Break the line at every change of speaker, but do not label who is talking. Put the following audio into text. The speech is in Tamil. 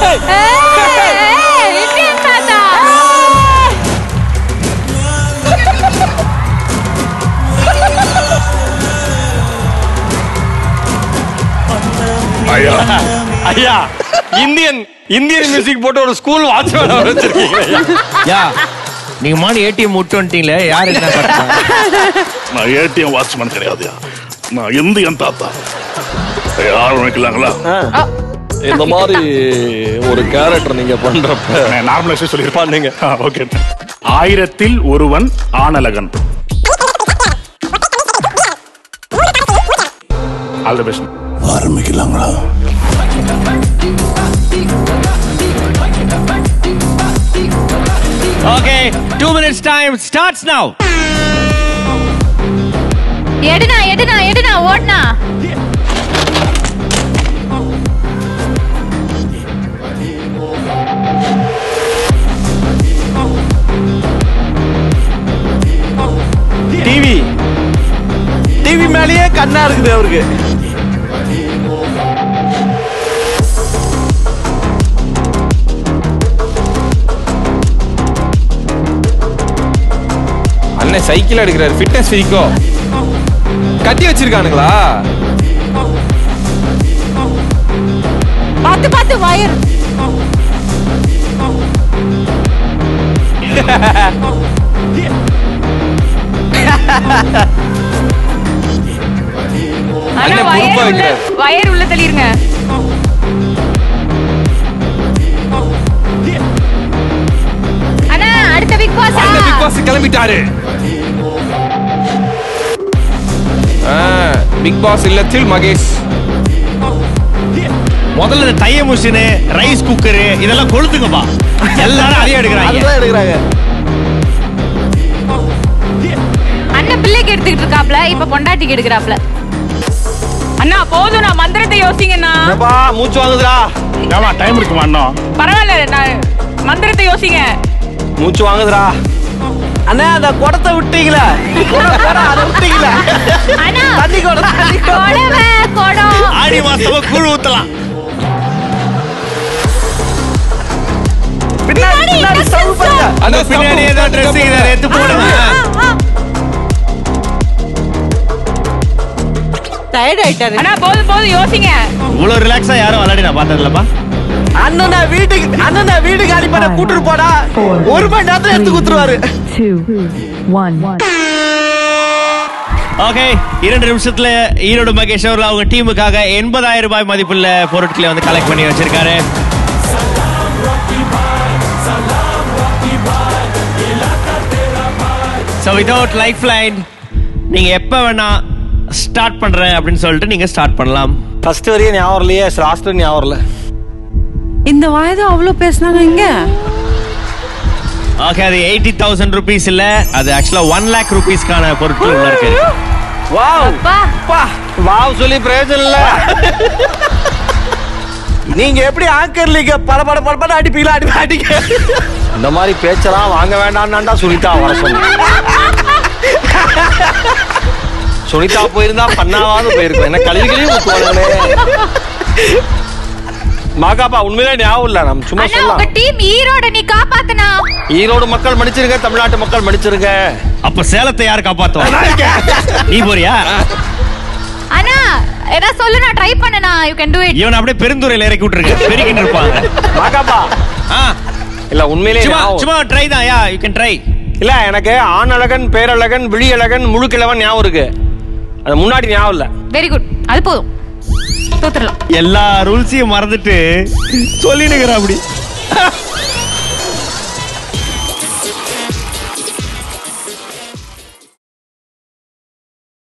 இந்தியன் தாத்தா
ஐயா
ஐயா இந்தியன் இந்தியன் மியூசிக் போட்டு ஒரு ஸ்கூல் வாட்ச்மேன் வச்சிருக்கீங்க
யா நீங்க மாடி ஏடிஎம் விட்டு வந்துட்டீங்களே யாரு என்ன பண்ணா
நான் ஏடிஎம் வாட்ச்மேன் கிடையாதுயா நான் இந்தியன் தாத்தா ஐயா, ஆரம்பிக்கலாங்களா
இந்த மாதிரி ஒரு கேரக்டர் நீங்க பண்றப்ப
நார்மலைஸ் சொல்லியிருப்பான்
பண்ணுங்க
ஓகே ஆயிரத்தில் ஒருவன் ஆனலகன் ஆல் தி பெஸ்ட் ஆரம்பிக்கலாங்களா
okay two minutes time starts now
எடுனா எடுனா எடுனா ஓடுனா
டிவி டிவி மேலேயே கண்ணா இருக்குது அவருக்கு
அண்ணன் சைக்கிள் எடுக்கிறாரு ஃபிட்னஸ் ஃபிரிக்கோ கட்டி வச்சிருக்கானுங்களா
பார்த்து பார்த்து வயர் ஆனா
அண்ணன்
வயர்
பொறுப்பா
உள்ள
வைக்கிறாரு.
வயர் உள்ள தள்ளிருங்க அண்ணா அடுத்த பிக் பாஸ்
அண்ணன் பிக் பாஸ் கிளம்பிட்டாரு பிக் பாஸ் இல்லத்தில் மகேஷ்
முதல்ல இந்த தைய மிஷினு ரைஸ் குக்கரு இதெல்லாம் கொளுத்துங்கப்பா எல்லாரும் அதே எடுக்கிறாங்க
அதுதான் எடுக்கிறாங்க
அண்ணன் பிள்ளைக்கு எடுத்துக்கிட்டு இருக்காப்ல இப்ப பொண்டாட்டிக்கு எடுக்கிறாப்ல
அண்ணா போதும் நான் மந்திரத்தை யோசிங்கண்ணா
என்னப்பா மூச்சு வாங்குதுடா
ஏமா டைம் இருக்குமா இன்னும்
பரவாயில்ல நான் மந்திரத்தை யோசிங்க
மூச்சு வாங்குதுடா அண்ணா அந்த குடத்தை விட்டீங்களா குடம், குடம், அதை விட்டீங்களா
அண்ணா
தண்ணி குடம் தண்ணி குடம்.
கொடவை கொடம்
ஆடி மாசமா கூழ் ஊத்தலாம்
பின்னாடி பின்னாடி ஸ்டவ் பண்ணுங்க
அந்த பின்னாடி ஏதோ ட்ரெஸ் இதை எடுத்து போடுங்க
டயர்ட் ஆயிட்டாரு அண்ணா போதும் போதும் யோசிங்க
இவ்வளவு ரிலாக்ஸா யாரும் விளையாடி நான் பார்த்ததில்லப்பா
அண்ணனை வீட்டுக்கு அண்ணனை வீடு காலி பண்ண கூட்டிட்டு போடா ஒரு மணி நேரத்துல எடுத்து குத்துருவாரு
ஓகே இரண்டு நிமிஷத்துல ஈரோடு மகேஷ் அவர்கள் அவங்க டீமுக்காக எண்பதாயிரம் ரூபாய் மதிப்புள்ள பொருட்களை வந்து கலெக்ட் பண்ணி வச்சிருக்காரு ஸோ விதவுட் லைஃப் லைன் நீங்க எப்ப வேணா ஸ்டார்ட் பண்றேன் அப்படின்னு சொல்லிட்டு நீங்க ஸ்டார்ட் பண்ணலாம்
ஃபர்ஸ்ட் வரையும் ஞாபகம் இல்லையே லாஸ்ட் ஞாபகம் இல்ல
இந்த வாய்தான் அவ்வளவு பேசினாங்க இங்க
ஓகே அது எயிட்டி தௌசண்ட் ருபீஸ் இல்ல அது ஆக்சுவலா ஒன் லேக் ருபீஸ்க்கான பொருட்கள் உள்ள இருக்கு
வாவ்
அப்பா
அப்பா வாவ் சொல்லி பிரயோஜனம் இல்ல நீங்க எப்படி ஆங்கர் லீக பட பட பட பட அடிப்பீங்களா அடி அடிக்க இந்த மாதிரி பேச்செல்லாம் வாங்க வேண்டாம்னாண்டா சுனிதா வர சொன்னேன் சுனிதா போயிருந்தா பண்ணாவது போயிருக்கும் என்ன கழுவி கழுவி ஊத்துவாங்களே மாகாப்பா உண்மையிலே ஞாபகம் இல்ல நம்ம சும்மா
அண்ணா
சொல்லலாம்
உங்க டீம் ஈரோட நீ காப்பாத்தனா
ஈரோடு மக்கள் மன்னிச்சிருங்க தமிழ்நாட்டு மக்கள் மன்னிச்சிருங்க
அப்ப சேலத்தை யார் காப்பாத்துவா நீ போறியா
அண்ணா ஏதா சொல்லு நான் ட்ரை பண்ணனா யூ கேன் டு இட்
இவன் அப்படியே பெருந்துறையில இறக்கி விட்டுருங்க பெருக்கிட்டு இருப்பாங்க
மாகாப்பா
ஆ,
இல்ல உண்மையிலே
சும்மா
ஞாபகம்
சும்மா ட்ரை தான் யா யூ கேன் ட்ரை
இல்ல எனக்கு ஆணழகன் பேரழகன் விழியழகன் முழுக்கிழவன் ஞாபகம் இருக்கு அது முன்னாடி ஞாபகம் இல்ல
வெரி குட் அது போதும் தோத்துறலாம்
எல்லா ரூல்ஸையும் மறந்துட்டு சொல்லிடுங்கிற அப்படி